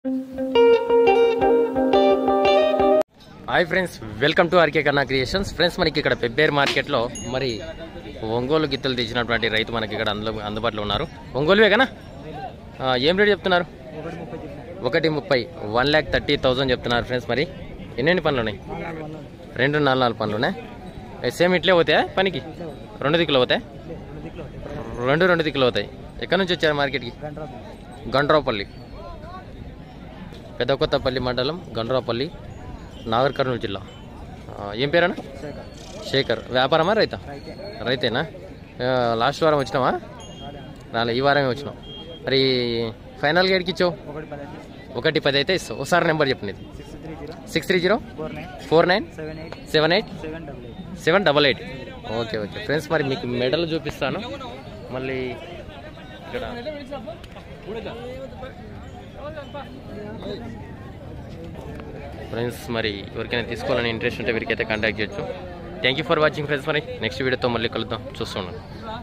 hi friends welcome to R K Kanna creations friends మనకి ఇక్కడ పెబ్బేరు మార్కెట్లో మరి ఒంగోలు గిత్తలు తెచ్చినటువంటి రైతు మనకి ఇక్కడ అందులో అందుబాటులో ఉన్నారు ఒంగోలువే కదా ఆ, ఏం రేట్ చెప్తున్నారు ఒకటి ముప్పై వన్ ల్యాక్ థర్టీ థౌజండ్ చెప్తున్నారు ఫ్రెండ్స్ మరి ఎన్నెన్ని పనులు ఉన్నాయి రెండు నాలుగు నాలుగు పనులు ఉన్నాయి సేమ్ ఇట్లే పోతాయా పనికి రెండు దిక్కులు పోతాయి రెండు రెండు దిక్కులు అవుతాయి ఎక్కడి నుంచి వచ్చారు మార్కెట్కి గండ్రావుపల్లి పెద్ద కొత్తపల్లి మండలం గండ్రావుపల్లి నాగర్ కర్నూలు జిల్లా ఆ, ఏం పేరన్నా శేఖర్ వ్యాపారమా రైతా రైతేనా ఆ, లాస్ట్ వారం వచ్చినావా రాలే ఈ వారమే వచ్చినావు మరి ఫైనల్గా ఎడికి ఇచ్చావు ఒకటి పది ఒకటి పది అయితే ఇస్తావు ఒకసారి నెంబర్ చెప్పండి six three zero six three zero four nine four nine seven eight seven eight seven double eight seven double eight okay okay friends మరి మీకు మెడల్ చూపిస్తాను మళ్ళీ ఇక్కడ ఫ్రెండ్స్ మరి ఎవరికైనా తీసుకోవాలని ఇంట్రెస్ట్ ఉంటే వీరికైతే కాంటాక్ట్ చేయొచ్చు thank you for watching friends మరి నెక్స్ట్ వీడియోతో మళ్ళీ కలుద్దాం చూస్తున్నాను